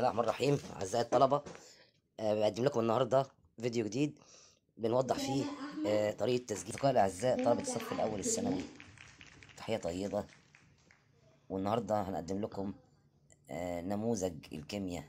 الله الرحمن الرحيم أعزائي الطلبة آه، بقدم لكم النهاردة فيديو جديد بنوضح فيه آه، طريقة تسجيل أصدقائي الأعزاء طلبة الصف الأول الثانوي تحية طيبة والنهاردة هنقدم لكم آه، نموذج الكيمياء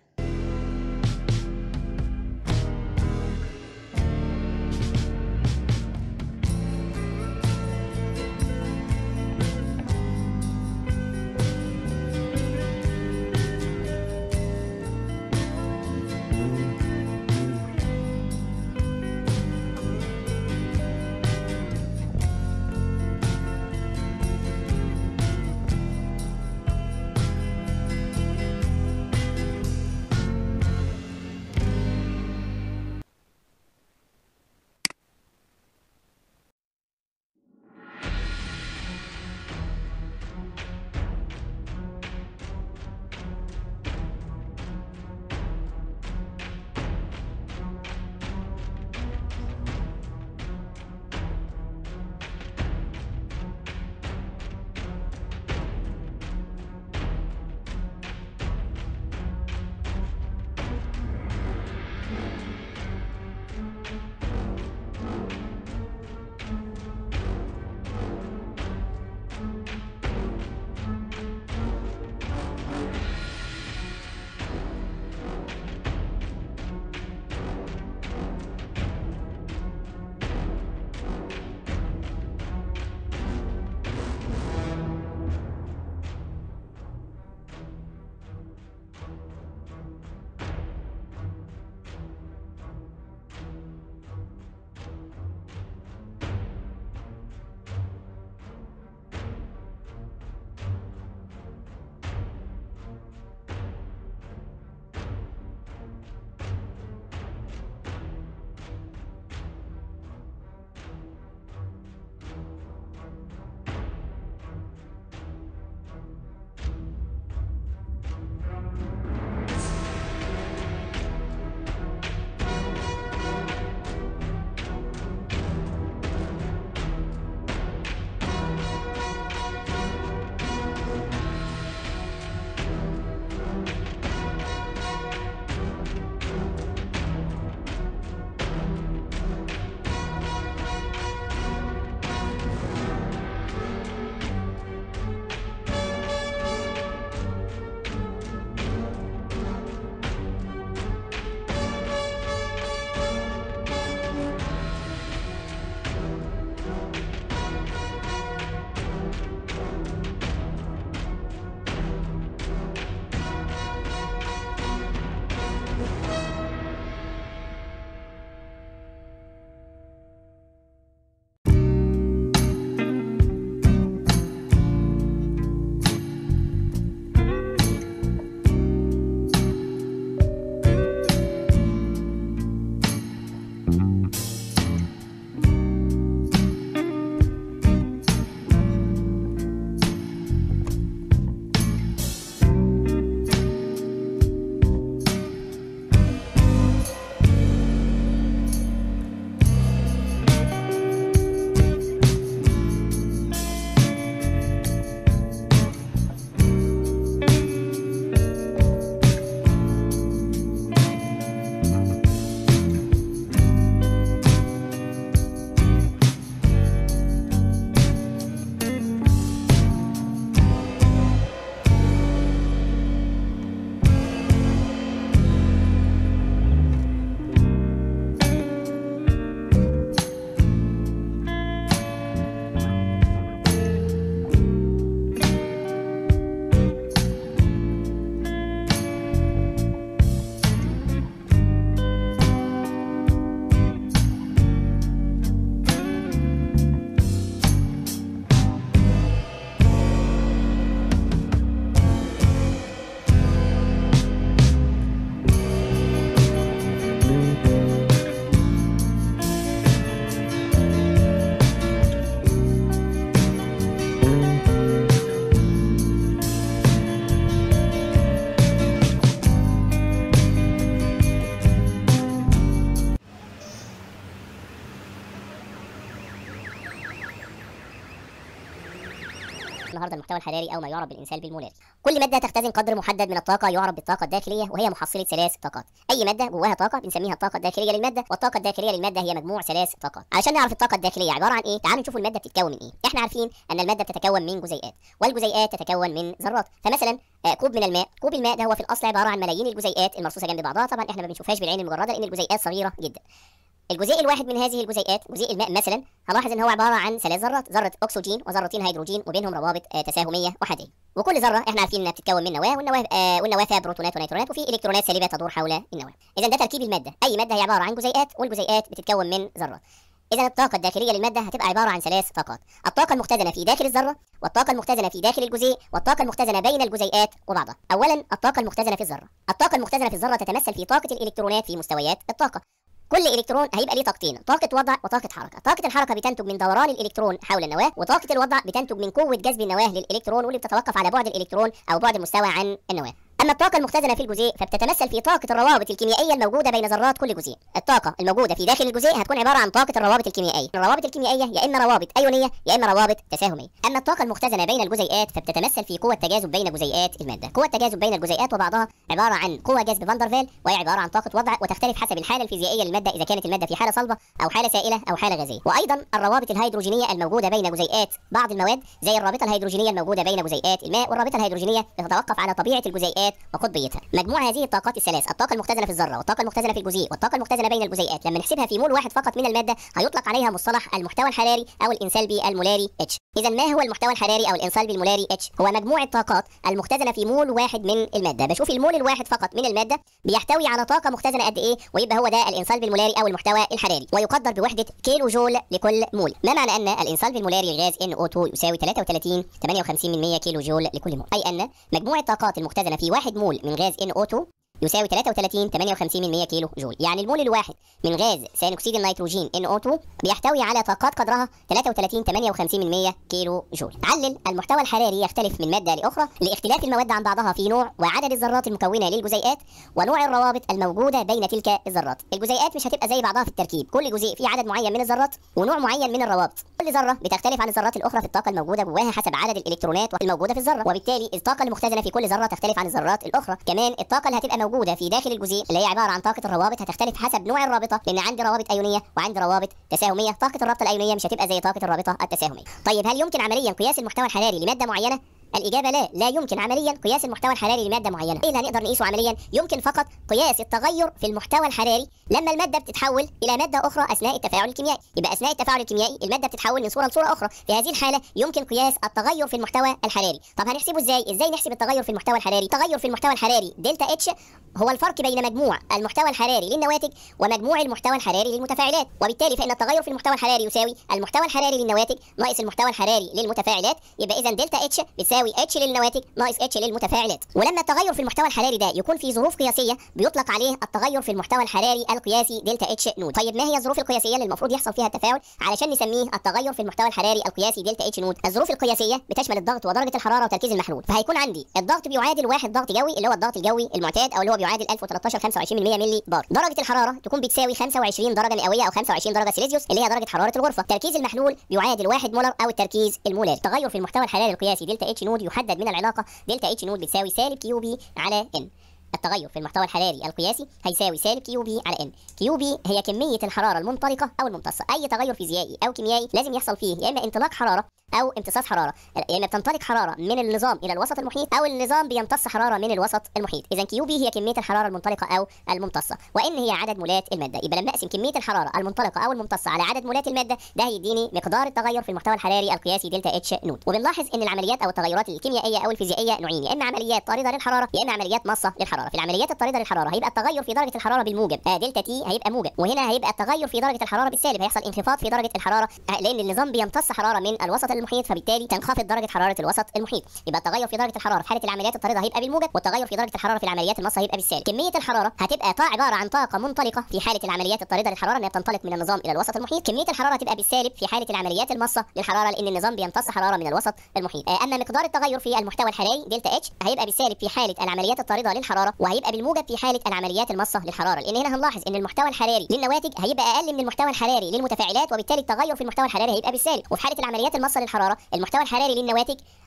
النهارده المحتوى الحراري او ما يعرف بالانسان بالمولاري كل ماده تختزن قدر محدد من الطاقه يعرف بالطاقه الداخليه وهي محصله ثلاث طاقات اي ماده جواها طاقه بنسميها الطاقه الداخليه للماده والطاقه الداخليه للماده هي مجموع ثلاث طاقات علشان نعرف الطاقه الداخليه عباره عن ايه تعالوا نشوف الماده بتتكون من ايه احنا عارفين ان الماده بتتكون من جزيئات والجزيئات تتكون من ذرات فمثلا آه، كوب من الماء كوب الماء ده هو في الاصل عباره عن ملايين الجزيئات المرصوصه جنب بعضها طبعا احنا ما بنشوفهاش بالعين المجرده لان الجزيئات صغيره جدا الجزيء الواحد من هذه الجزيئات جزيء الماء مثلا هلاحظ ان هو عباره عن ثلاث ذرات ذره اكسجين وذرتين هيدروجين وبينهم روابط آه، تساهميه احاديه وكل ذره احنا عارفين انها بتتكون من نواه والنواه آه والنواه فيها بروتونات ونيوترونات وفي الكترونات سالبه تدور حول النواه اذا ده تركيب الماده اي ماده هي عباره عن جزيئات والجزيئات بتتكون من ذرات إذا الطاقة الداخلية للمادة هتبقى عبارة عن ثلاث طاقات، الطاقة المختزنة في داخل الذرة، والطاقة المختزنة في داخل الجزيء، والطاقة المختزنة بين الجزيئات وبعضها. أولاً الطاقة المختزنة في الذرة، الطاقة المختزنة في الذرة تتمثل في طاقة الإلكترونات في مستويات الطاقة. كل الكترون هيبقى ليه طاقتين طاقه وضع وطاقه حركه طاقه الحركه بتنتج من دوران الالكترون حول النواه وطاقه الوضع بتنتج من قوه جذب النواه للالكترون واللي بتتوقف على بعد الالكترون او بعد المستوى عن النواه اما الطاقه المختزنه في الجزيء فبتتمثل في طاقه الروابط الكيميائيه الموجوده بين ذرات كل جزيء الطاقه الموجوده في داخل الجزيء هتكون عباره عن طاقه الروابط الكيميائيه الروابط الكيميائيه يا اما روابط ايونيه يا اما روابط تساهميه اما الطاقه المختزنه بين الجزيئات فبتتمثل في قوه تجاذب بين جزيئات الماده قوه التجاذب بين الجزيئات وبعضها عباره عن قوه جذب فاندرفيل وهي عباره عن طاقه وضع وتختلف حسب الحاله الفيزيائيه للماده اذا كانت الماده في حاله صلبه او حاله سائله او حاله غازيه وايضا الروابط الهيدروجينيه الموجوده بين جزيئات بعض المواد زي الرابطه الهيدروجينيه الموجوده بين جزيئات الماء والرابطه الهيدروجينيه بتتوقف على طبيعه الجزيئات وقطبيتها مجموع هذه الطاقات الثلاث الطاقه المختزنه في الذره والطاقه المختزنه في الجزيء والطاقه المختزنه بين الجزيئات لما نحسبها في مول واحد فقط من الماده هيطلق عليها مصطلح المحتوى الحراري او الانسالبي المولاري اتش اذا ما هو المحتوى الحراري او الانسالبي المولاري اتش هو مجموع الطاقات المختزنه في مول واحد من الماده بشوف المول الواحد فقط من الماده بيحتوي على طاقه مختزنه قد ايه ويبقى هو ده الانسالبي المولاري او المحتوى الحراري ويقدر بوحده كيلو جول لكل مول ما معنى ان الانسالبي المولاري للغاز NO2 يساوي 33 58 من 100 كيلو جول لكل مول اي ان مجموع الطاقات المختزنه في 1 مول من غاز NO2 يساوي 33 58 من 100 كيلو جول يعني المول الواحد من غاز ثاني اكسيد النيتروجين NO2 بيحتوي على طاقات قدرها 33 58 من 100 كيلو جول علل المحتوى الحراري يختلف من ماده لاخرى لاختلاف المواد عن بعضها في نوع وعدد الذرات المكونه للجزيئات ونوع الروابط الموجوده بين تلك الذرات الجزيئات مش هتبقى زي بعضها في التركيب كل جزيء فيه عدد معين من الذرات ونوع معين من الروابط كل ذره بتختلف عن الذرات الاخرى في الطاقه الموجوده جواها حسب عدد الالكترونات الموجوده في الذره وبالتالي الطاقه المختزنه في كل ذره تختلف عن الذرات الاخرى كمان الطاقه اللي هتبقى موجوده في داخل الجزيء اللي هي عباره عن طاقه الروابط هتختلف حسب نوع الرابطه لان عندي روابط ايونيه وعندي روابط تساهميه طاقه الرابطه الايونيه مش هتبقى زي طاقه الرابطه التساهميه طيب هل يمكن عمليا قياس المحتوى الحراري لماده معينه الإجابة لا، لا يمكن عمليا قياس المحتوى الحراري لمادة معينة، إيه اللي هنقدر نقيسه عمليا؟ يمكن فقط قياس التغير في المحتوى الحراري لما المادة بتتحول إلى مادة أخرى أثناء التفاعل الكيميائي، يبقى أثناء التفاعل الكيميائي المادة بتتحول من صورة لصورة أخرى، في هذه الحالة يمكن قياس التغير في المحتوى الحراري، طب هنحسبه إزاي؟ إزاي نحسب التغير في المحتوى الحراري؟ التغير في المحتوى الحراري دلتا اتش هو الفرق بين مجموع المحتوى الحراري للنواتج ومجموع المحتوى الحراري للمتفاعلات، وبالتالي فإن التغير في المحتوى الحراري يساوي المحتوى الحراري للنواتج ناقص المحتوى الحراري للمتفاعلات، يبقى إذا دلتا اتش بتساوي اتش للنواتج ناقص اتش للمتفاعلات ولما التغير في المحتوى الحراري ده يكون في ظروف قياسيه بيطلق عليه التغير في المحتوى الحراري القياسي دلتا اتش نود طيب ما هي الظروف القياسيه اللي المفروض يحصل فيها التفاعل علشان نسميه التغير في المحتوى الحراري القياسي دلتا اتش نود الظروف القياسيه بتشمل الضغط ودرجه الحراره وتركيز المحلول فهيكون عندي الضغط بيعادل واحد ضغط جوي اللي هو الضغط الجوي المعتاد او اللي هو بيعادل 1013 25 ملي بار درجه الحراره تكون بتساوي 25 درجه مئويه او 25 درجه سيليزيوس اللي هي درجه حراره الغرفه تركيز المحلول بيعادل 1 مولر او التركيز المولاري التغير في المحتوى الحراري القياسي دلتا اتش نود يحدد من العلاقه دلتا اتش نود بتساوي سالب كيو بي على ان التغير في المحتوى الحراري القياسي هيساوي سالب كيو بي على ان كيو بي هي كميه الحراره المنطلقه او الممتصه اي تغير فيزيائي او كيميائي لازم يحصل فيه يا اما انطلاق حراره او امتصاص حراره يا اما بتنطلق حراره من النظام الى الوسط المحيط او النظام بيمتص حراره من الوسط المحيط اذا كيو بي هي كميه الحراره المنطلقه او الممتصه وان هي عدد مولات الماده يبقى لما اقسم كميه الحراره المنطلقه او الممتصه على عدد مولات الماده ده هيديني مقدار التغير في المحتوى الحراري القياسي دلتا اتش نود وبنلاحظ ان العمليات او التغيرات الكيميائيه او الفيزيائيه نوعين يا اما عمليات طارده للحراره يا اما عمليات مصه للحراره في العمليات الطارده للحراره هيبقى التغير في درجه الحراره بالموجب آه دلتا تي هيبقى موجب وهنا هيبقى التغير في درجه الحراره بالسالب هيحصل انخفاض في درجه الحراره آه لان النظام بيمتص حراره من الوسط المحيط فبالتالي تنخفض درجه حراره الوسط المحيط يبقى التغير في درجه الحراره في حاله العمليات الطارده هيبقى بالموجب والتغير في درجه الحراره في العمليات المصه هيبقى بالسالب كميه الحراره هتبقى طا عباره عن طاقه منطلقه في حاله العمليات الطارده للحراره انها بتنطلق من النظام الى الوسط المحيط كميه الحراره هتبقى بالسالب في حاله العمليات المصه للحراره لان النظام بيمتص حراره من الوسط المحيط آه اما مقدار التغير في المحتوى الحراري دلتا اتش هيبقى بالسالب في حاله العمليات الطارده للحراره وهيبقى بالموجب في حاله العمليات المصه للحراره لان هنا هنلاحظ ان المحتوى الحراري للنواتج هيبقى اقل من المحتوى الحراري للمتفاعلات وبالتالي التغير في المحتوى الحراري هيبقى بالسالب وفي حاله العمليات المصه للحراره المحتوى الحراري للنواتج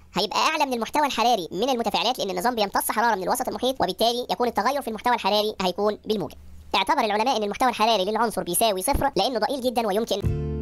هيبقى اعلى من المحتوى الحراري من المتفاعلات لان النظام بيمتص حراره من الوسط المحيط وبالتالي يكون التغير في المحتوى الحراري هيكون بالموجب اعتبر العلماء ان المحتوى الحراري للعنصر بيساوي صفر لانه ضئيل جدا ويمكن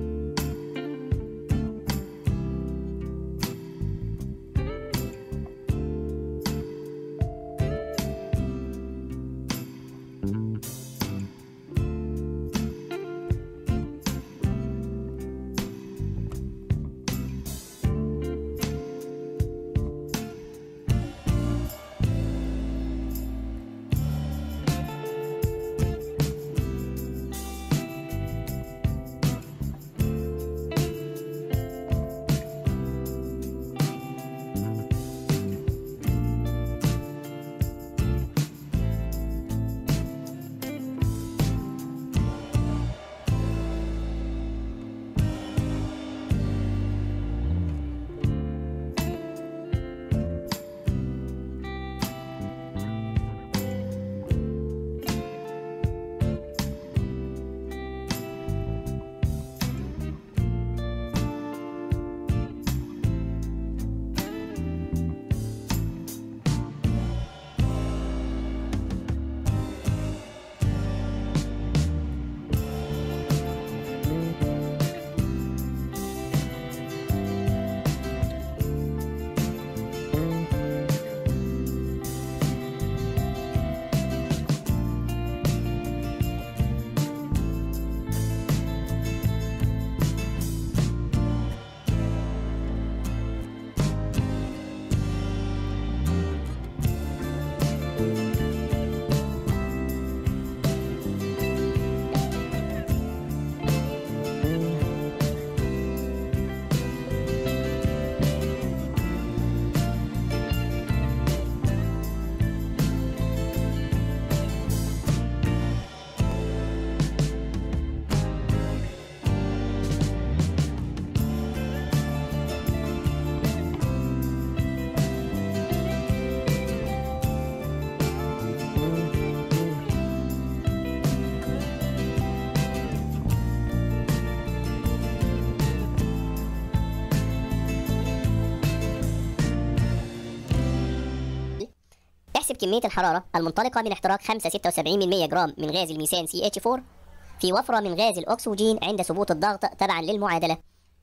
احسب كمية الحرارة المنطلقة من احتراق 5.76 من 100 جرام من غاز الميثان CH4 في وفرة من غاز الأكسجين عند ثبوت الضغط تبعا للمعادلة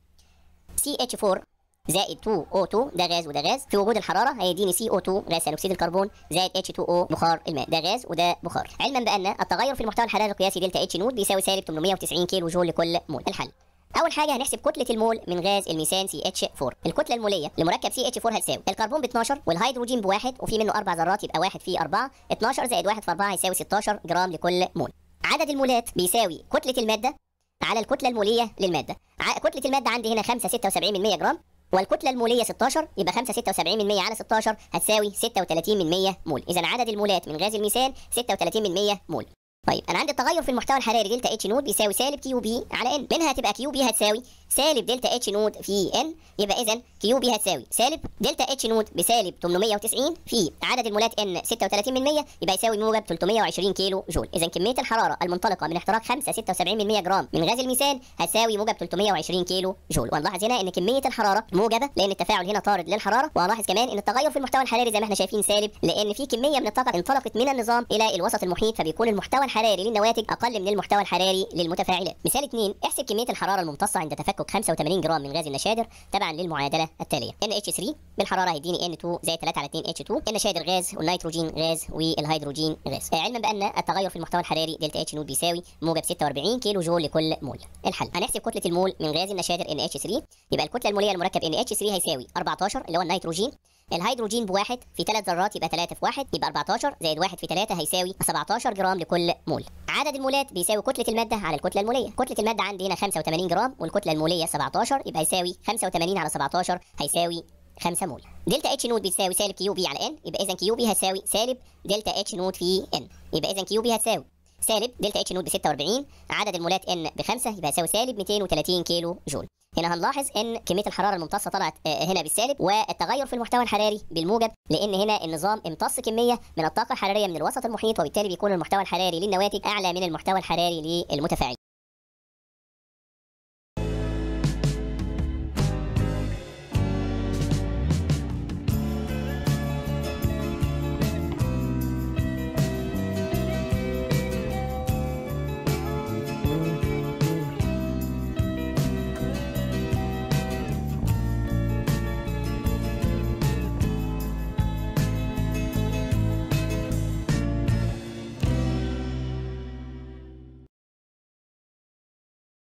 CH4 زائد 2O2 ده غاز وده غاز في وجود الحرارة هيديني CO2 غاز ثاني أكسيد الكربون زائد H2O بخار الماء ده غاز وده بخار علما بأن التغير في المحتوى الحراري القياسي دلتا اتش نود بيساوي سالب 890 كيلو جول لكل مول الحل اول حاجه هنحسب كتله المول من غاز الميثان سي اتش 4 الكتله الموليه لمركب سي اتش 4 هتساوي الكربون ب 12 والهيدروجين بواحد وفي منه اربع ذرات يبقى واحد في 4 12 زائد 1 في 4 هيساوي 16 جرام لكل مول عدد المولات بيساوي كتله الماده على الكتله الموليه للماده ع- كتله الماده عندي هنا 5 76 من 100 جرام والكتله الموليه 16 يبقى 5 76 من 100 على 16 هتساوي 36 من 100 مول اذا عدد المولات من غاز الميثان 36 من 100 مول طيب انا عندي التغير في المحتوى الحراري دلتا اتش نود بيساوي سالب كيو بي على ان منها هتبقى كيو بي هتساوي سالب دلتا اتش نود في ان يبقى اذا كيو بي هتساوي سالب دلتا اتش نود بسالب 890 في عدد المولات ان 36 من 100 يبقى يساوي موجب 320 كيلو جول اذا كميه الحراره المنطلقه من احتراق 5 76 من 100 جرام من غاز الميثان هتساوي موجب 320 كيلو جول وهنلاحظ هنا ان كميه الحراره موجبه لان التفاعل هنا طارد للحراره وهنلاحظ كمان ان التغير في المحتوى الحراري زي ما احنا شايفين سالب لان في كميه من الطاقه انطلقت من النظام الى الوسط المحيط فبيكون المحتوى الحراري للنواتج اقل من المحتوى الحراري للمتفاعلات مثال 2 احسب كميه الحراره الممتصه عند تفكك 85 جرام من غاز النشادر تبعا للمعادله التاليه NH3 بالحراره هيديني N2 زائد 3 على 2 H2 النشادر غاز والنيتروجين غاز والهيدروجين غاز آه، علما بان التغير في المحتوى الحراري دلتا اتش نود بيساوي موجب 46 كيلو جول لكل مول الحل هنحسب كتله المول من غاز النشادر NH3 يبقى الكتله الموليه لمركب NH3 هيساوي 14 اللي هو النيتروجين الهيدروجين بواحد في ثلاث ذرات يبقى 3 في 1 يبقى 14 زائد 1 في 3 هيساوي 17 جرام لكل مول عدد المولات بيساوي كتله الماده على الكتله الموليه كتله الماده عندي هنا 85 جرام والكتله الموليه 17 يبقى يساوي 85 على 17 هيساوي 5 مول دلتا اتش نود بتساوي سالب كيو بي على ان يبقى اذا كيو بي هتساوي سالب دلتا اتش نود في ان يبقى اذا كيو بي هتساوي سالب دلتا اتش نود ب 46 عدد المولات ان ب 5 يبقى يساوي سالب 230 كيلو جول هنا هنلاحظ ان كميه الحراره الممتصه طلعت آه، هنا بالسالب والتغير في المحتوى الحراري بالموجب لان هنا النظام امتص كميه من الطاقه الحراريه من الوسط المحيط وبالتالي بيكون المحتوى الحراري للنواتج اعلى من المحتوى الحراري للمتفاعل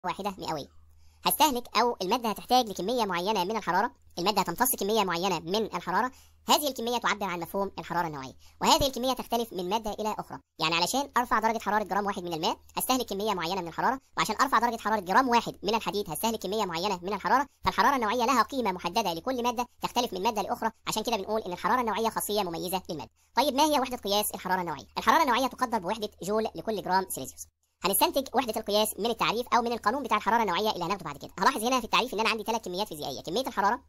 واحدة مئوية هستهلك أو المادة هتحتاج لكمية معينة من الحرارة المادة هتمتص كمية معينة من الحرارة هذه الكمية تعبر عن مفهوم الحرارة النوعية وهذه الكمية تختلف من مادة إلى أخرى يعني علشان أرفع درجة حرارة جرام واحد من الماء هستهلك كمية معينة من الحرارة وعشان أرفع درجة حرارة جرام واحد من الحديد هستهلك كمية معينة من الحرارة فالحرارة النوعية لها قيمة محددة لكل مادة تختلف من مادة لأخرى عشان كده بنقول إن الحرارة النوعية خاصية مميزة للمادة طيب ما هي وحدة قياس الحرارة النوعية الحرارة النوعية تقدر بوحدة جول لكل جرام سيليزيوس هنستنتج وحده القياس من التعريف او من القانون بتاع الحراره النوعيه اللي هناخده بعد كده هلاحظ هنا في التعريف ان انا عندي ثلاث كميات فيزيائيه كميه الحراره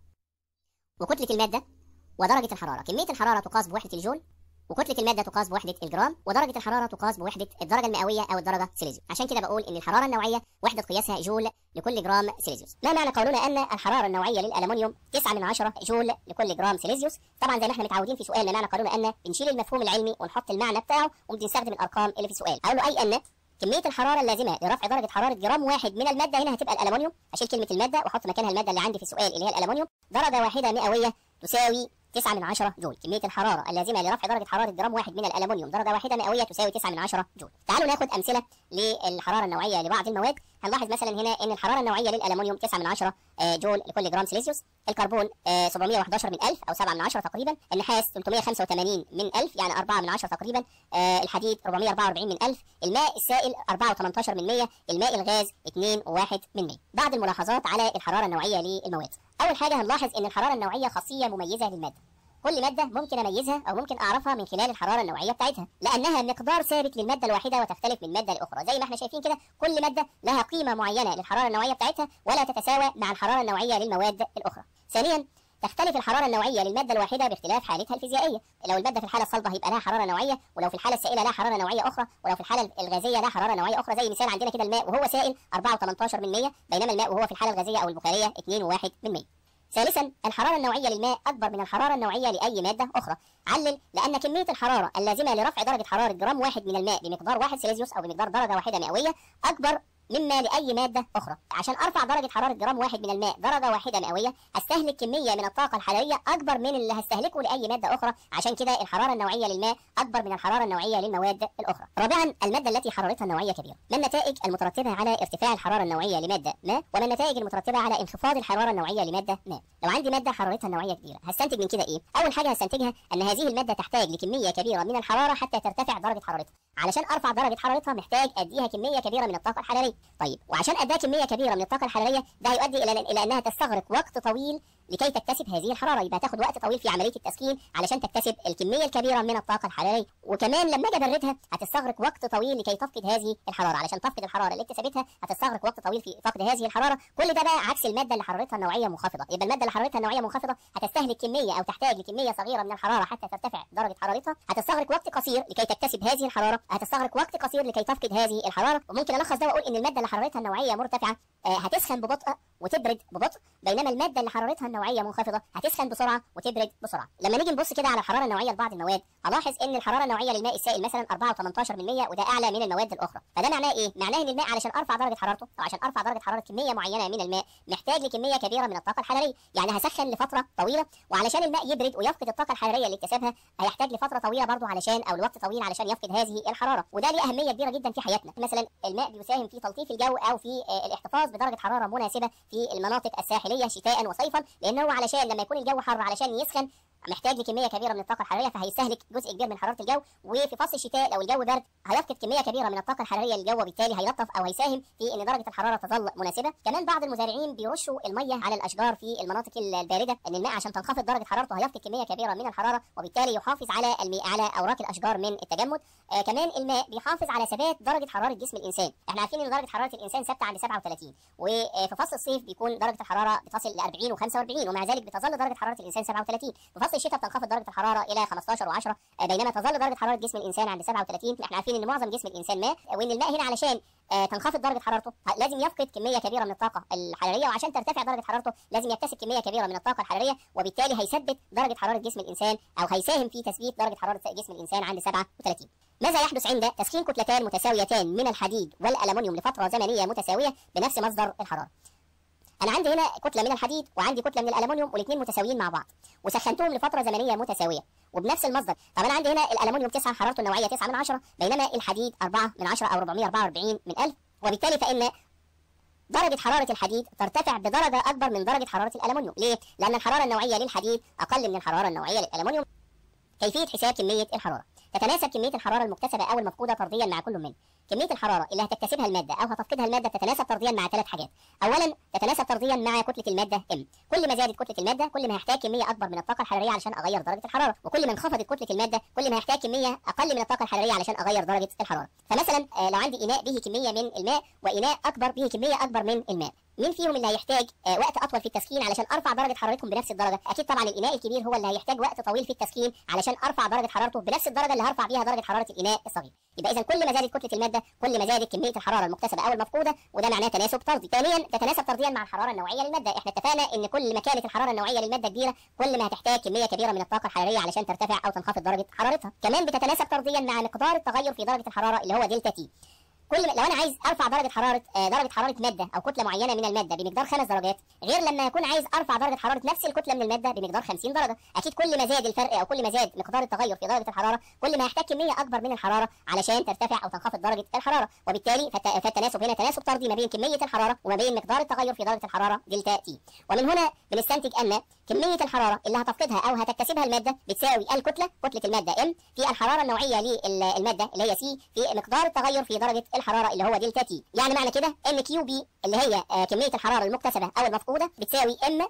وكتله الماده ودرجه الحراره كميه الحراره تقاس بوحده الجول وكتله الماده تقاس بوحده الجرام ودرجه الحراره تقاس بوحده الدرجه المئويه او الدرجه سيليزيوس عشان كده بقول ان الحراره النوعيه وحده قياسها جول لكل جرام سيليزيوس ما معنى قولنا ان الحراره النوعيه للالومنيوم 9 من 10 جول لكل جرام سيليزيوس طبعا زي ما احنا متعودين في سؤال ما معنى قولنا ان بنشيل المفهوم العلمي ونحط المعنى بتاعه وبنستخدم الارقام اللي في السؤال اقول له اي ان كمية الحرارة اللازمة لرفع درجة حرارة جرام واحد من المادة هنا هتبقى الألمنيوم أشيل كلمة المادة وأحط مكانها المادة اللي عندي في السؤال اللي هي الألمنيوم درجة واحدة مئوية تساوي 9 من 10 جول كمية الحرارة اللازمة لرفع درجة حرارة جرام واحد من الألمنيوم درجة واحدة مئوية تساوي 9 من 10 جول تعالوا ناخد أمثلة للحرارة النوعية لبعض المواد هنلاحظ مثلا هنا ان الحراره النوعيه للالومنيوم 9 من 10 جول لكل جرام سيليزيوس الكربون 711 من 1000 او 7 من 10 تقريبا النحاس 385 من 1000 يعني 4 من 10 تقريبا الحديد 444 من 1000 الماء السائل 4 و18 من 100 الماء الغاز 2 و1 من 100 بعض الملاحظات على الحراره النوعيه للمواد اول حاجه هنلاحظ ان الحراره النوعيه خاصيه مميزه للماده كل مادة ممكن أميزها أو ممكن أعرفها من خلال الحرارة النوعية بتاعتها لأنها مقدار ثابت للمادة الواحدة وتختلف من مادة لأخرى زي ما احنا شايفين كده كل مادة لها قيمة معينة للحرارة النوعية بتاعتها ولا تتساوى مع الحرارة النوعية للمواد الأخرى ثانيا تختلف الحرارة النوعية للمادة الواحدة باختلاف حالتها الفيزيائية، لو المادة في الحالة الصلبة هيبقى لها حرارة نوعية، ولو في الحالة السائلة لها حرارة نوعية أخرى، ولو في الحالة الغازية لها حرارة نوعية أخرى، زي مثال عندنا كده الماء وهو سائل 4 و18 من 100 بينما الماء وهو في الحالة الغازية أو البخارية 2 و1 من 100. ثالثا الحرارة النوعية للماء أكبر من الحرارة النوعية لأي مادة أخرى علل لأن كمية الحرارة اللازمة لرفع درجة حرارة جرام واحد من الماء بمقدار واحد سيليزيوس أو بمقدار درجة واحدة مئوية أكبر مما لأي مادة أخرى عشان أرفع درجة حرارة جرام واحد من الماء درجة واحدة مئوية هستهلك كمية من الطاقة الحرارية أكبر من اللي هستهلكه لأي مادة أخرى عشان كده الحرارة النوعية للماء أكبر من الحرارة النوعية للمواد الأخرى رابعا المادة التي حرارتها النوعية كبيرة ما النتائج المترتبة على ارتفاع الحرارة النوعية لمادة ما وما النتائج المترتبة على انخفاض الحرارة النوعية لمادة ما لو عندي مادة حرارتها النوعية كبيرة هستنتج من كده إيه أول حاجة هستنتجها أن هذه المادة تحتاج لكمية كبيرة من الحرارة حتى ترتفع درجة حرارتها علشان ارفع درجه حرارتها محتاج اديها كميه كبيره من الطاقه الحراريه طيب وعشان اديها كميه كبيره من الطاقه الحراريه ده هيؤدي الى الى انها تستغرق وقت طويل لكي تكتسب هذه الحراره يبقى تاخد وقت طويل في عمليه التسخين علشان تكتسب الكميه الكبيره من الطاقه الحراريه وكمان لما اجي ابردها هتستغرق وقت طويل لكي تفقد هذه الحراره علشان تفقد الحراره اللي اكتسبتها هتستغرق وقت طويل في فقد هذه الحراره كل ده بقى عكس الماده اللي حرارتها النوعيه منخفضه يبقى الماده اللي حرارتها النوعيه منخفضه هتستهلك كميه او تحتاج لكميه صغيره من الحراره حتى ترتفع درجه حرارتها هتستغرق وقت قصير لكي تكتسب هذه الحراره هتستغرق وقت قصير لكي تفقد هذه الحراره وممكن الخص ده واقول ان الماده اللي حرارتها النوعيه مرتفعه هتسخن ببطء وتبرد ببطء بينما الماده اللي حرارتها النوعيه منخفضه هتسخن بسرعه وتبرد بسرعه لما نيجي نبص كده على الحراره النوعيه لبعض المواد هلاحظ ان الحراره النوعيه للماء السائل مثلا 4 و18 من 100 وده اعلى من المواد الاخرى فده معناه ايه معناه ان الماء علشان ارفع درجه حرارته او عشان ارفع درجه حراره كميه معينه من الماء محتاج لكميه كبيره من الطاقه الحراريه يعني هسخن لفتره طويله وعلشان الماء يبرد ويفقد الطاقه الحراريه اللي اكتسبها هيحتاج لفتره طويله برضه علشان او لوقت طويل علشان يفقد هذه الحراره وده ليه اهميه كبيره جدا في حياتنا مثلا الماء بيساهم في تلطيف الجو او في الاحتفاظ بدرجه حراره مناسبه في المناطق الساحليه شتاء وصيفا لان هو علشان لما يكون الجو حر علشان يسخن محتاج لكميه كبيره من الطاقه الحراريه فهيستهلك جزء كبير من حراره الجو وفي فصل الشتاء لو الجو برد هيفقد كميه كبيره من الطاقه الحراريه للجو وبالتالي هيلطف او هيساهم في ان درجه الحراره تظل مناسبه كمان بعض المزارعين بيرشوا الميه على الاشجار في المناطق البارده ان الماء عشان تنخفض درجه حرارته هيفقد كميه كبيره من الحراره وبالتالي يحافظ على الماء على اوراق الاشجار من التجمد آه كمان الماء بيحافظ على ثبات درجه حراره جسم الانسان احنا عارفين ان درجه حراره الانسان ثابته عند 37 وفي فصل الصيف بيكون درجه الحراره بتصل ل 40 و45 ومع ذلك بتظل درجه حراره الانسان 37 في فصل الشتاء بتنخفض درجه الحراره الى 15 و10 بينما تظل درجه حراره جسم الانسان عند 37 احنا عارفين ان معظم جسم الانسان ماء وان الماء هنا علشان تنخفض درجه حرارته لازم يفقد كميه كبيره من الطاقه الحراريه وعشان ترتفع درجه حرارته لازم يكتسب كميه كبيره من الطاقه الحراريه وبالتالي هيثبت درجه حراره جسم الانسان او هيساهم في تثبيت درجه حراره جسم الانسان عند 37 ماذا يحدث عند تسخين كتلتان متساويتان من الحديد والالومنيوم لفتره زمنيه متساويه بنفس مصدر الحراره انا عندي هنا كتله من الحديد وعندي كتله من الالومنيوم والاثنين متساويين مع بعض وسخنتهم لفتره زمنيه متساويه وبنفس المصدر طب انا عندي هنا الالومنيوم 9 حرارته النوعيه 9 من 10 بينما الحديد 4 من 10 او 444 من 1000 وبالتالي فان درجة حرارة الحديد ترتفع بدرجة أكبر من درجة حرارة الألمنيوم، ليه؟ لأن الحرارة النوعية للحديد أقل من الحرارة النوعية للألمنيوم. كيفية حساب كمية الحرارة تتناسب كمية الحرارة المكتسبة أو المفقودة طرديا مع كل من كمية الحرارة اللي هتكتسبها المادة أو هتفقدها المادة تتناسب طرديا مع ثلاث حاجات أولا تتناسب طرديا مع كتلة المادة M كل ما زادت كتلة المادة كل ما هيحتاج كمية أكبر من الطاقة الحرارية علشان أغير درجة الحرارة وكل ما انخفضت كتلة المادة كل ما هيحتاج كمية أقل من الطاقة الحرارية علشان أغير درجة الحرارة فمثلا آه، لو عندي إناء به كمية من الماء وإناء أكبر به كمية أكبر من الماء مين فيهم اللي هيحتاج آه، وقت اطول في التسخين علشان ارفع درجه حرارتهم بنفس الدرجه اكيد طبعا الاناء الكبير هو اللي هيحتاج وقت طويل في التسخين علشان ارفع درجه حرارته بنفس الدرجه اللي هرفع بيها درجه حراره الاناء الصغير يبقى اذا كل ما زادت كتله الماده كل ما زادت كميه الحراره المكتسبه او المفقوده وده معناه تناسب طردي ثانيا تتناسب طرديا مع الحراره النوعيه للماده احنا اتفقنا ان كل ما كانت الحراره النوعيه للماده كبيره كل ما هتحتاج كميه كبيره من الطاقه الحراريه علشان ترتفع او تنخفض درجه حرارتها كمان بتتناسب طرديا مع مقدار التغير في درجه الحراره اللي هو دلتا تي كل ما لو انا عايز ارفع درجه حراره آه، درجه حراره ماده او كتله معينه من الماده بمقدار خمس درجات غير لما اكون عايز ارفع درجه حراره نفس الكتله من الماده بمقدار 50 درجه اكيد كل ما زاد الفرق او كل ما زاد مقدار التغير في درجه الحراره كل ما هيحتاج كميه اكبر من الحراره علشان ترتفع او تنخفض درجه الحراره وبالتالي فالت- فالتناسب هنا تناسب طردي ما بين كميه الحراره وما بين مقدار التغير في درجه الحراره دلتا تي ومن هنا بنستنتج ان كميه الحراره اللي هتفقدها او هتكتسبها الماده بتساوي الكتله كتله الماده ام في الحراره النوعيه للماده اللي هي سي في مقدار التغير في درجه الحراره اللي هو دلتا تي يعني معنى كده ان كيو بي اللي هي آه، كميه الحراره المكتسبه او المفقوده بتساوي ام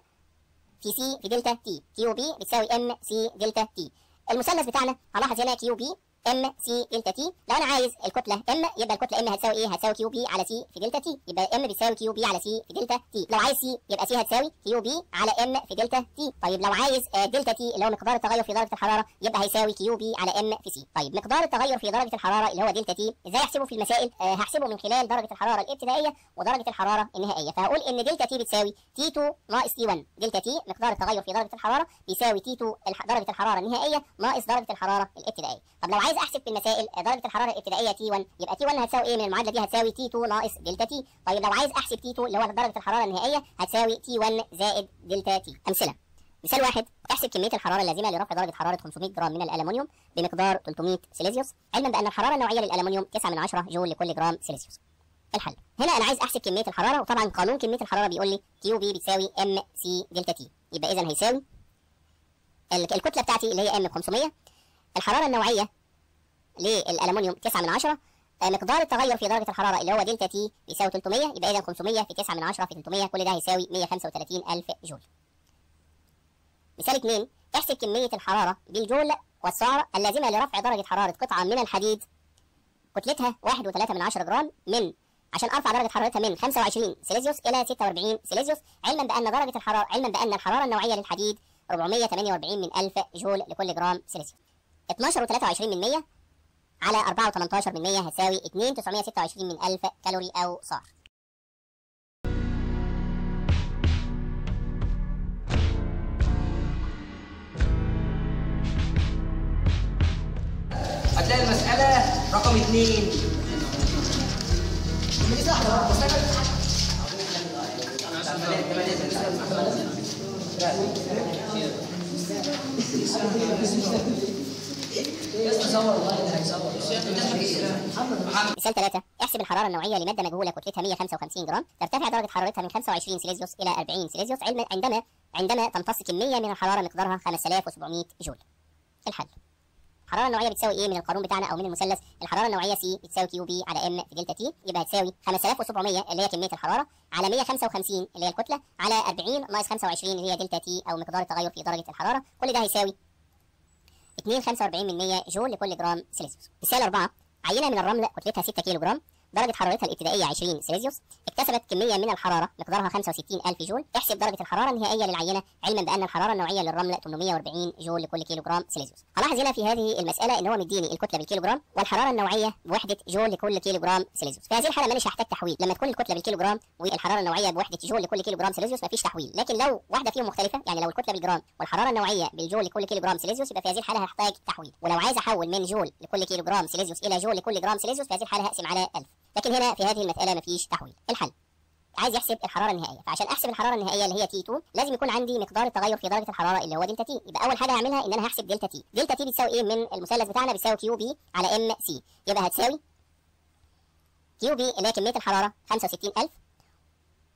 في سي في دلتا تي كيو بي بتساوي ام سي دلتا تي المثلث بتاعنا هلاحظ هنا كيو بي ام سي دلتا تي لو انا عايز الكتله ام يبقى الكتله ام هتساوي ايه هتساوي كيو بي على سي في دلتا تي يبقى ام بتساوي كيو بي على سي في دلتا تي لو عايز سي يبقى سي هتساوي كيو بي على ام في دلتا تي طيب لو عايز آه، دلتا تي اللي هو مقدار التغير في درجه الحراره يبقى هيساوي كيو بي على ام في سي طيب مقدار التغير في درجه الحراره اللي هو دلتا تي ازاي احسبه في المسائل آه، هحسبه من خلال درجه الحراره الابتدائيه ودرجه الحراره النهائيه فهقول ان دلتا تي بتساوي تي 2 ناقص تي 1 دلتا تي مقدار التغير في درجه الحراره بيساوي تي 2 الح- درجه الحراره النهائيه ناقص درجه الحراره الابتدائيه طب لو عايز احسب في المسائل آه، درجه الحراره الابتدائيه تي 1 يبقى تي 1 هتساوي ايه من المعادله دي هتساوي تي 2 ناقص دلتا تي طيب لو عايز احسب تي 2 اللي هو درجه الحراره النهائيه هتساوي تي 1 زائد دلتا تي امثله مثال واحد احسب كميه الحراره اللازمه لرفع درجه حراره 500 جرام من الالومنيوم بمقدار 300 سيليزيوس علما بان الحراره النوعيه للالومنيوم 9 من 10 جول لكل جرام سيليزيوس الحل هنا انا عايز احسب كميه الحراره وطبعا قانون كميه الحراره بيقول لي كيو بي بتساوي ام سي دلتا تي يبقى اذا هيساوي ال- الكتله بتاعتي اللي هي ام 500 الحراره النوعيه للالومنيوم 9 من 10 آه، مقدار التغير في درجه الحراره اللي هو دلتا تي بيساوي 300 يبقى اذا 500 في 9 من 10 في 300 كل ده هيساوي 135 الف جول مثال 2 احسب كميه الحراره بالجول والسعر اللازمه لرفع درجه حراره قطعه من الحديد كتلتها 1.3 من 10 جرام من عشان ارفع درجه حرارتها من 25 سيليزيوس الى 46 سيليزيوس علما بان درجه الحراره علما بان الحراره النوعيه للحديد 448 من 1000 جول لكل جرام سيليزيوس 12 و23 من 100 على 4 و18 من 100 هتساوي 2 926 من 1000 كالوري او سعر هتلاقي المسألة رقم اتنين مثال 3 احسب الحراره النوعيه لماده مجهوله كتلتها 155 جرام ترتفع درجه حرارتها من 25 سيليزيوس الى 40 سيليزيوس علما عندما عندما تمتص كميه من الحراره مقدارها 5700 جول الحل الحراره النوعيه بتساوي ايه من القانون بتاعنا او من المثلث الحراره النوعيه سي بتساوي كيو بي على ام في دلتا تي يبقى هتساوي 5700 اللي هي كميه الحراره على 155 اللي هي الكتله على 40 ناقص 25 اللي هي دلتا تي او مقدار التغير في درجه الحراره كل ده هيساوي 2.45 من 100 جول لكل جرام سيليزيوس مثال 4 عينه من الرمل كتلتها 6 كيلو جرام درجة حرارتها الابتدائية 20 سيليزيوس اكتسبت كمية من الحرارة مقدارها 65 ألف جول احسب درجة الحرارة النهائية للعينة علما بأن الحرارة النوعية للرمل 840 جول لكل كيلو جرام سيليزيوس هلاحظ هنا في هذه المسألة إن هو مديني الكتلة بالكيلو جرام والحرارة النوعية بوحدة جول لكل كيلو جرام سيليزيوس في هذه الحالة مانيش هحتاج تحويل لما تكون الكتلة بالكيلو جرام والحرارة النوعية بوحدة جول لكل كيلو جرام سيليزيوس مفيش تحويل لكن لو واحدة فيهم مختلفة يعني لو الكتلة بالجرام والحرارة النوعية بالجول لكل كيلو جرام سيليزيوس يبقى في هذه الحالة هحتاج تحويل ولو عايز أحول من جول لكل كيلو جرام سيليزيوس إلى جول لكل جرام سيليزيوس في هذه الحالة هقسم على 1000 لكن هنا في هذه المسألة مفيش تحويل الحل عايز يحسب الحراره النهائيه فعشان احسب الحراره النهائيه اللي هي تي 2 لازم يكون عندي مقدار التغير في درجه الحراره اللي هو دلتا تي يبقى اول حاجه هعملها ان انا هحسب دلتا تي دلتا تي بتساوي ايه من المثلث بتاعنا بتساوي كيو بي على ام سي يبقى هتساوي كيو بي اللي هي كميه الحراره 65000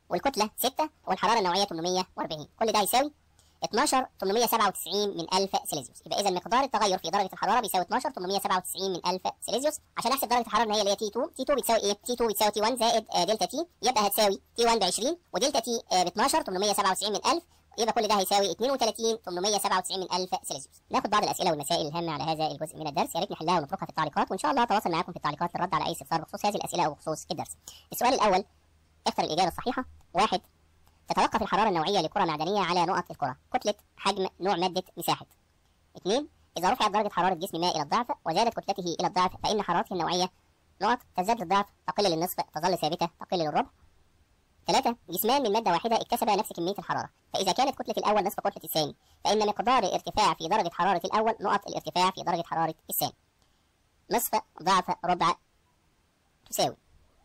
والكتلة 6 والحرارة النوعية 840 كل ده هيساوي 12 897 من 1000 سيليزيوس يبقى اذا مقدار التغير في درجه الحراره بيساوي 12 897 من 1000 سيليزيوس عشان احسب درجه الحراره النهائيه اللي هي تي 2 تي 2 بتساوي ايه تي 2 بتساوي تي 1 زائد آه، دلتا تي يبقى هتساوي تي 1 ب 20 ودلتا تي ب 12 897 من 1000 يبقى كل ده هيساوي 32 897 من 1000 سيليزيوس ناخد بعض الاسئله والمسائل الهامه على هذا الجزء من الدرس يا ريت نحلها ونتركها في التعليقات وان شاء الله اتواصل معاكم في التعليقات للرد على اي استفسار بخصوص هذه الاسئله او بخصوص الدرس السؤال الاول اختر الاجابه الصحيحه واحد تتوقف الحرارة النوعية لكرة معدنية على نقط الكرة كتلة حجم نوع مادة مساحة اثنين إذا رفعت درجة حرارة جسم ما إلى الضعف وزادت كتلته إلى الضعف فإن حرارته النوعية نقط تزداد للضعف تقل للنصف تظل ثابتة تقل للربع ثلاثة جسمان من مادة واحدة اكتسبا نفس كمية الحرارة فإذا كانت كتلة الأول نصف كتلة الثاني فإن مقدار الارتفاع في درجة حرارة الأول نقط الارتفاع في درجة حرارة الثاني نصف ضعف ربع تساوي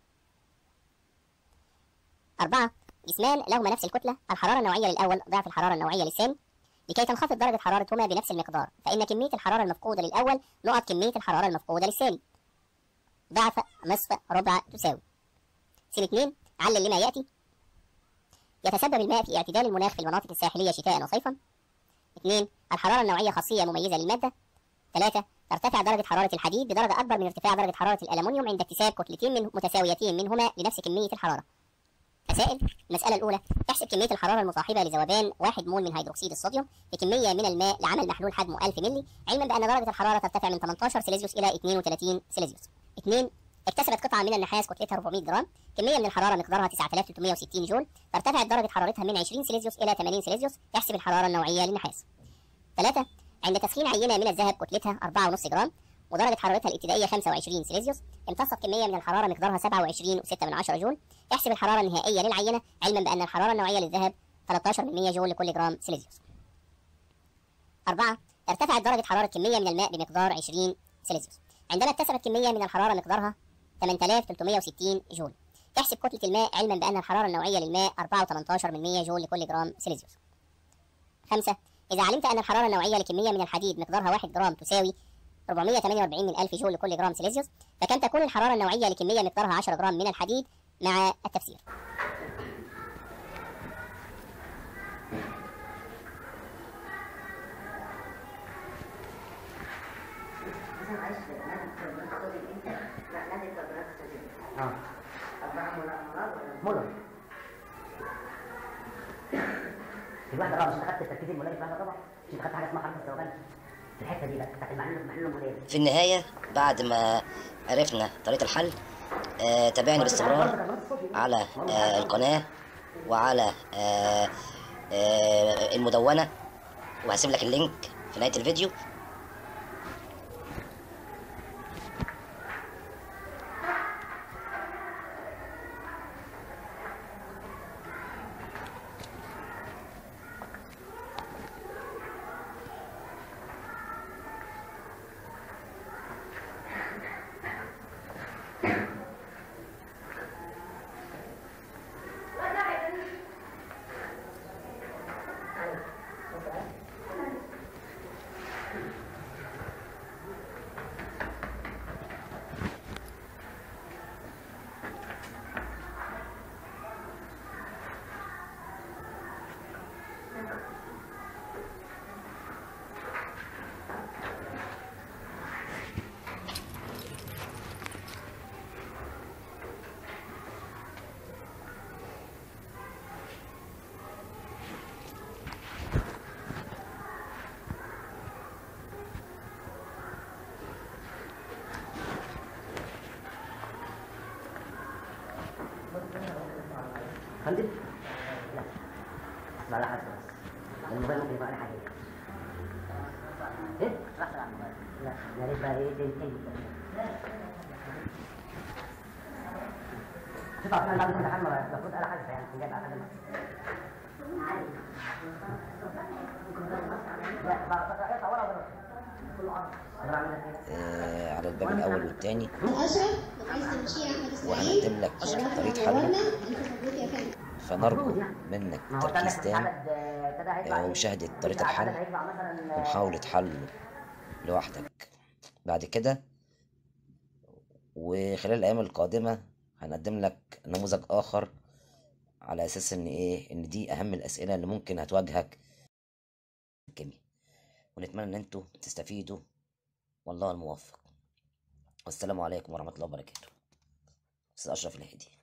أربعة جسمان لهما نفس الكتلة الحرارة النوعية للأول ضعف الحرارة النوعية للثاني لكي تنخفض درجة حرارتهما بنفس المقدار فإن كمية الحرارة المفقودة للأول نقط كمية الحرارة المفقودة للثاني ضعف نصف ربع تساوي سين اثنين علل لما يأتي يتسبب الماء في اعتدال المناخ في المناطق الساحلية شتاء وصيفا اثنين الحرارة النوعية خاصية مميزة للمادة ثلاثة ترتفع درجة حرارة الحديد بدرجة أكبر من ارتفاع درجة حرارة الألمنيوم عند اكتساب كتلتين من متساويتين منهما لنفس كمية الحرارة مسائل المسألة الأولى احسب كمية الحرارة المصاحبة لذوبان 1 مول من هيدروكسيد الصوديوم بكمية من الماء لعمل محلول حجمه 1000 مللي علما بأن درجة الحرارة ترتفع من 18 سيليزيوس إلى 32 سيليزيوس 2 اكتسبت قطعة من النحاس كتلتها 400 جرام كمية من الحرارة مقدارها 9360 جول فارتفعت درجة حرارتها من 20 سيليزيوس إلى 80 سيليزيوس احسب الحرارة النوعية للنحاس 3 عند تسخين عينة من الذهب كتلتها 4.5 جرام ودرجة حرارتها الابتدائية 25 سيليزيوس امتصت كمية من الحرارة مقدارها 27.6 جول احسب الحرارة النهائية للعينة علما بأن الحرارة النوعية للذهب 13 من 100 جول لكل جرام سيليزيوس 4 ارتفعت درجة حرارة كمية من الماء بمقدار 20 سيليزيوس عندما اكتسبت كمية من الحرارة مقدارها 8360 جول احسب كتلة الماء علما بأن الحرارة النوعية للماء 4.18 من 100 جول لكل جرام سيليزيوس 5 إذا علمت أن الحرارة النوعية لكمية من الحديد مقدارها 1 جرام تساوي 448 من 1000 جول لكل جرام سيليزيوس فكم تكون الحرارة النوعية لكمية مقدارها 10 جرام من الحديد مع التفسير اه مولر في الواحدة الرابعة مش خدت التركيز المولاري في الواحدة الرابعة مش خدت حاجة اسمها حرف الذوبان في الحتة دي بقى بتاعت المحلول المحلول المولاري في النهاية بعد ما عرفنا طريقة الحل آه تابعني باستمرار على آه القناة وعلى آه آه المدونة وهسيب لك اللينك في نهاية الفيديو خندق؟ لا اسمع لا حد بس الموبايل ممكن يبقى عليه حاجة ايه؟ لا يا ريت بقى ايه تاني شوف عشان بعد كل حاجة المفروض على حاجة يعني جايب على حاجة آه، على الباب الاول والثاني الأشرف رئيس المشير أحمد إسماعيل وهنقدم لك أشرف طريقة حله نورنا ألف مبروك يا فندم فنرجو منك تركيز تام آه، ومشاهدة طريقة الحل ومحاولة حله لوحدك بعد كده وخلال الأيام القادمة هنقدم لك نموذج آخر على اساس ان ايه ان دي اهم الاسئله اللي ممكن هتواجهك في الكيمياء ونتمنى ان انتوا تستفيدوا والله الموفق والسلام عليكم ورحمه الله وبركاته استاذ اشرف الهادي